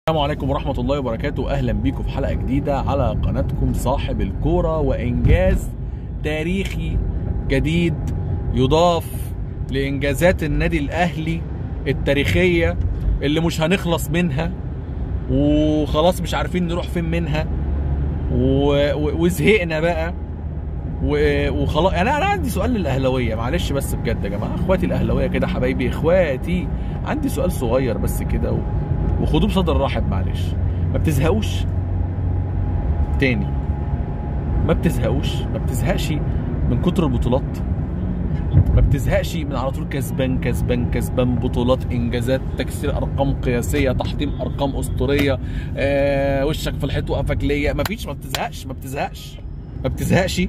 السلام عليكم ورحمة الله وبركاته أهلا بيكم في حلقة جديدة على قناتكم صاحب الكورة وإنجاز تاريخي جديد يضاف لإنجازات النادي الأهلي التاريخية اللي مش هنخلص منها وخلاص مش عارفين نروح فين منها و- و- وزهقنا بقى و- وخلاص يعني انا عندي سؤال للاهلاويه معلش بس بجد يا جماعه اخواتي الاهلاويه كده حبايبي اخواتي عندي سؤال صغير بس كده و... وخدوه بصدر رحب معلش ما بتزهقوش تاني ما بتزهقوش ما بتزهقش من كتر البطولات ما بتزهقش من على طول كسبان كسبان كسبان بطولات انجازات تكسير ارقام قياسيه تحطيم ارقام اسطوريه آه وشك في الحيط وقفك ليا ما فيش ما بتزهقش ما بتزهقش ما بتزهقش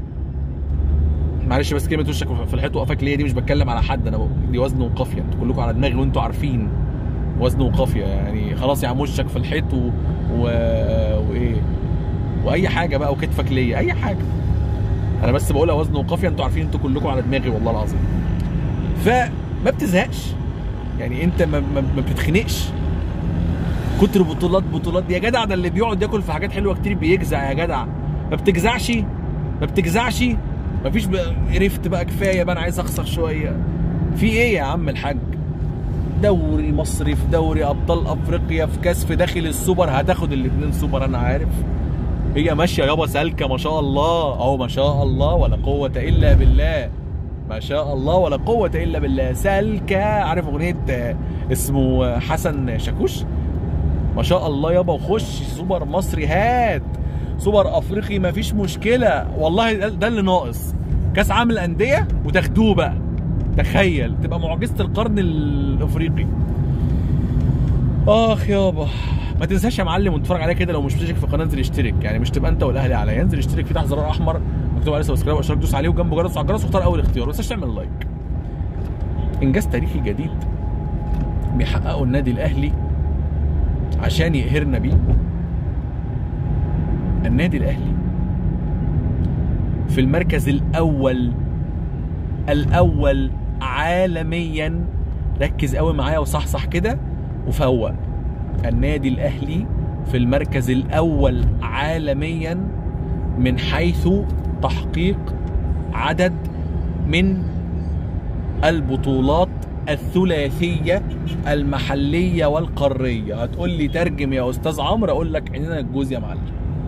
معلش بس كلمه وشك في الحيط وقفك ليا دي مش بتكلم على حد انا بقول دي وزن وقافيه انتوا كلكم على دماغي وانتوا عارفين وزن وقافيه يعني خلاص يا عم وشك في الحيط و... و... وايه واي حاجه بقى وكتفك ليا اي حاجه انا بس بقولها وزن وقافيه انتوا عارفين انتوا كلكم على دماغي والله العظيم فما بتزهقش يعني انت ما, ما, ما بتتخنقش كتر بطولات بطولات يا جدع ده اللي بيقعد ياكل في حاجات حلوه كتير بيجزع يا جدع ما بتجزعش ما بتجزعش مفيش بقى قرفت بقى كفايه بقى انا عايز اخسر شويه في ايه يا عم الحاج دوري مصري في دوري ابطال افريقيا في كاس في داخل السوبر هتاخد الاثنين سوبر انا عارف هي ماشيه يابا سالكه ما شاء الله اهو ما شاء الله ولا قوه الا بالله ما شاء الله ولا قوه الا بالله سالكه عارف اغنيه آه، اسمه آه، حسن شاكوش ما شاء الله يابا وخش سوبر مصري هات سوبر افريقي مفيش مشكله والله ده- ده اللي ناقص كاس عالم الانديه وتاخدوه بقى تخيل تبقى معجزه القرن الافريقي اخ يابا ما تنساش يا معلم وتتفرج عليا كده لو مش مشترك في القناه انزل اشترك يعني مش تبقى انت والاهلي عليا انزل اشترك في تحت زرار احمر مكتوب عليه سبسكرايب واشتراك دوس عليه وجنبه جرس على الجرس واختار اول اختيار ما تنساش تعمل لايك انجاز تاريخي جديد بيحققه النادي الاهلي عشان يقهرنا بيه النادي الاهلي في المركز الاول الاول عالميا ركز قوي معايا وصحصح كده وفوق النادي الاهلي في المركز الاول عالميا من حيث تحقيق عدد من البطولات الثلاثيه المحليه والقاريه هتقول لي ترجم يا استاذ عمرو اقول لك عينينا الجوز يا معلم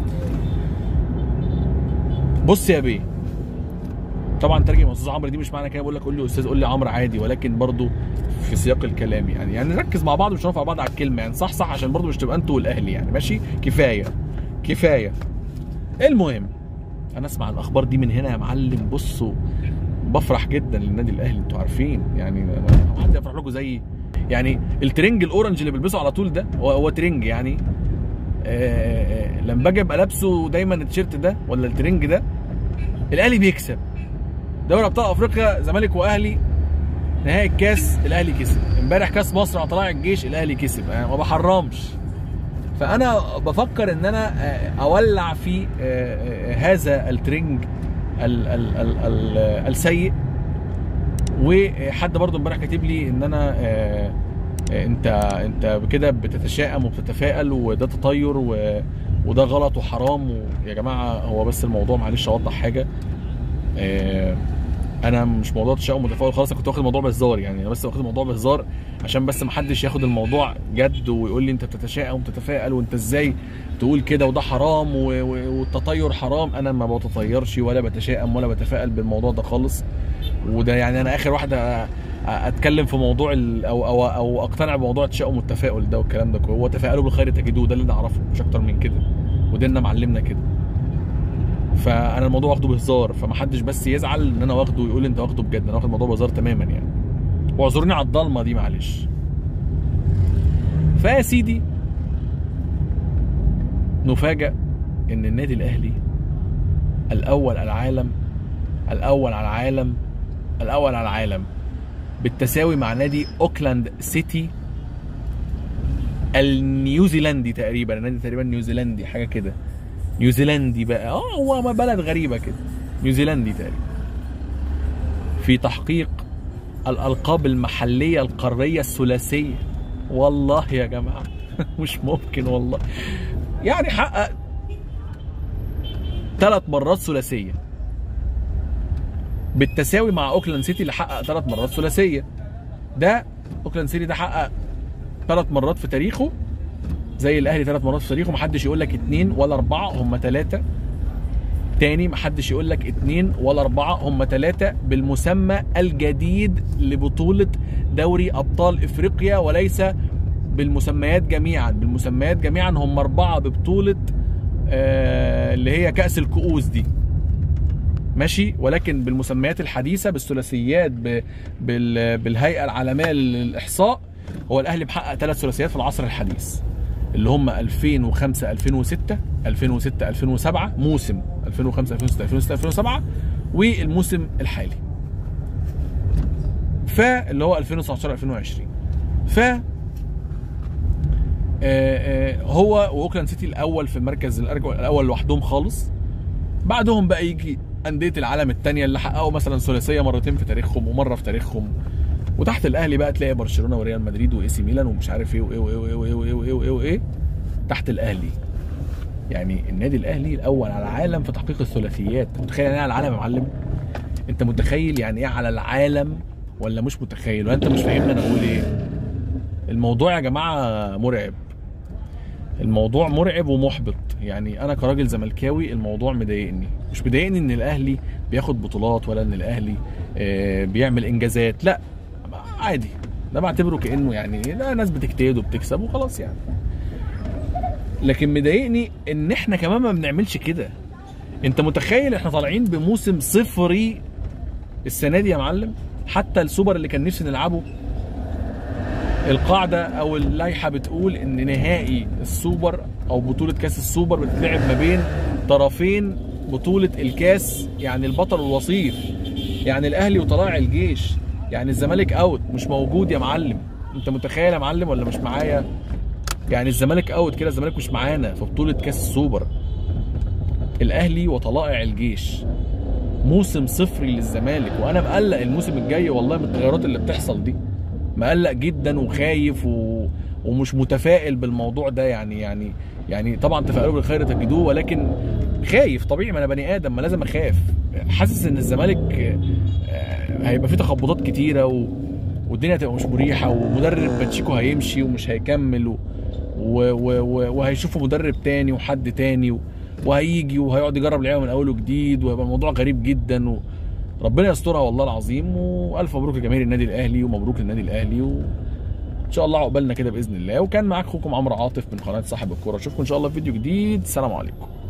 بص يا بيه طبعا ترجم يا استاذ عمرو دي مش معنى كده بقول لك قول لي استاذ قول لي عمرو عادي ولكن برضو في سياق الكلام يعني يعني نركز مع بعض مش هنرفع بعض على الكلمه يعني صح صح عشان برضو مش تبقى انتوا والاهلي يعني ماشي كفايه كفايه المهم انا اسمع الاخبار دي من هنا يا معلم بصوا بفرح جدا للنادي الاهلي انتوا عارفين يعني ما حد يفرح لكم زي يعني الترنج الاورنج اللي بيلبسه على طول ده هو, هو ترنج يعني آه، آه، لما باجي ابقى لابسه دايما التيشيرت ده ولا الترنج ده الاهلي بيكسب دوري ابطال افريقيا زمالك واهلي نهائي الكاس الاهلي كسب امبارح كاس مصر على طلائع الجيش الاهلي كسب انا ما بحرمش فانا بفكر ان انا آه، اولع في آه، آه، هذا الترنج ال ال ال ال السيء وحد برضو امبارح كاتب لي ان انا آه، آه، انت انت كده بتتشائم وبتتفائل وده تطير و وده غلط وحرام و... يا جماعه هو بس الموضوع معلش اوضح حاجه آه، انا مش موضوع تشاؤم وتفاؤل خالص انا كنت واخد الموضوع بهزار يعني انا بس واخد الموضوع بهزار عشان بس ما حدش ياخد الموضوع جد ويقول لي انت بتتشائم وتتفائل وانت ازاي تقول كده وده حرام و... و... والتطير حرام انا ما بتطيرش ولا بتشائم ولا بتفائل بالموضوع ده خالص وده يعني انا اخر واحد أ- اتكلم في موضوع ال... او او او اقتنع بموضوع التشاؤم والتفاؤل ده والكلام ده كله هو تفاءلوا بالخير تجدوه ده اللي نعرفه مش اكتر من كده وديننا معلمنا كده فانا الموضوع واخده بهزار فمحدش بس يزعل ان انا واخده ويقول انت واخده بجد انا واخد الموضوع بهزار تماما يعني واعذروني على الضلمه دي معلش فيا سيدي نفاجأ ان النادي الاهلي الاول على العالم الاول على العالم الاول على العالم بالتساوي مع نادي اوكلاند سيتي النيوزيلندي تقريبا النادي تقريبا نيوزيلندي حاجه كده نيوزيلندي بقى اه هو بلد غريبه كده نيوزيلندي تقريبا في تحقيق الالقاب المحليه القاريه الثلاثيه والله يا جماعه مش ممكن والله يعني حقق ثلاث مرات ثلاثيه بالتساوي مع اوكلاند سيتي اللي حقق ثلاث مرات ثلاثيه ده اوكلاند سيتي ده حقق ثلاث مرات في تاريخه زي الاهلي ثلاث مرات في تاريخه محدش يقول لك اثنين ولا اربعه هم ثلاثه تاني محدش يقول لك اتنين ولا اربعه هم ثلاثه بالمسمى الجديد لبطوله دوري ابطال افريقيا وليس بالمسميات جميعا بالمسميات جميعا هم اربعه ببطوله آه اللي هي كاس الكؤوس دي ماشي ولكن بالمسميات الحديثه بالثلاثيات ب- بال- بالهيئه العالميه للاحصاء هو الاهلي محقق ثلاث ثلاثيات في العصر الحديث اللي هم 2005 2006 2006 2007 موسم 2005 2006 2006 2007 والموسم الحالي فاللي هو 2019 2020 ف آه، آه، هو واوكلاند سيتي الاول في المركز الأرجع- الاول لوحدهم خالص بعدهم بقى يجي انديه العالم الثانيه اللي حققوا مثلا ثلاثيه مرتين في تاريخهم ومره في تاريخهم وتحت الاهلي بقى تلاقي برشلونه وريال مدريد واي سي ميلان ومش عارف ايه وايه وايه وايه وايه وايه وايه وايه, وإيه تحت الاهلي يعني النادي الاهلي الاول على العالم في تحقيق الثلاثيات أنت متخيل يعني ايه على العالم يا معلم انت متخيل يعني ايه على العالم ولا مش متخيل ولا انت مش فاهمني انا بقول ايه الموضوع يا جماعه مرعب الموضوع مرعب ومحبط يعني انا كراجل زملكاوي الموضوع مضايقني مش مضايقني ان الاهلي بياخد بطولات ولا ان الاهلي آه، بيعمل انجازات لا عادي ده بعتبره كانه يعني لا ناس بتجتهد وبتكسب وخلاص يعني لكن مضايقني ان احنا كمان ما بنعملش كده انت متخيل احنا طالعين بموسم صفري السنه دي يا معلم حتى السوبر اللي كان نفسي نلعبه القاعده او اللائحه بتقول ان نهائي السوبر او بطوله كاس السوبر بتتلعب ما بين طرفين بطوله الكاس يعني البطل والوصيف يعني الاهلي وطلائع الجيش يعني الزمالك اوت مش موجود يا معلم انت متخيل يا معلم ولا مش معايا يعني الزمالك اوت كده الزمالك مش معانا في بطوله كاس السوبر الاهلي وطلائع الجيش موسم صفري للزمالك وانا مقلق الموسم الجاي والله من التغيرات اللي بتحصل دي مقلق جدا وخايف و... ومش متفائل بالموضوع ده يعني يعني يعني طبعا تفائلوا بالخير تجدوه ولكن خايف طبيعي ما انا بني ادم ما لازم اخاف حاسس ان الزمالك آه، هيبقى فيه تخبطات كتيره و... والدنيا هتبقى مش مريحه ومدرب باتشيكو هيمشي ومش هيكمل و... و... و... و... وهيشوفوا مدرب تاني وحد تاني و... وهيجي وهيقعد يجرب لعيبه من اول وجديد وهيبقى الموضوع غريب جدا و... ربنا يسترها والله العظيم والف مبروك لجماهير النادي الاهلي ومبروك للنادي الاهلي وان شاء الله عقبالنا كده باذن الله وكان معاك اخوكم عمرو عاطف من قناه صاحب الكوره اشوفكم ان شاء الله في فيديو جديد سلام عليكم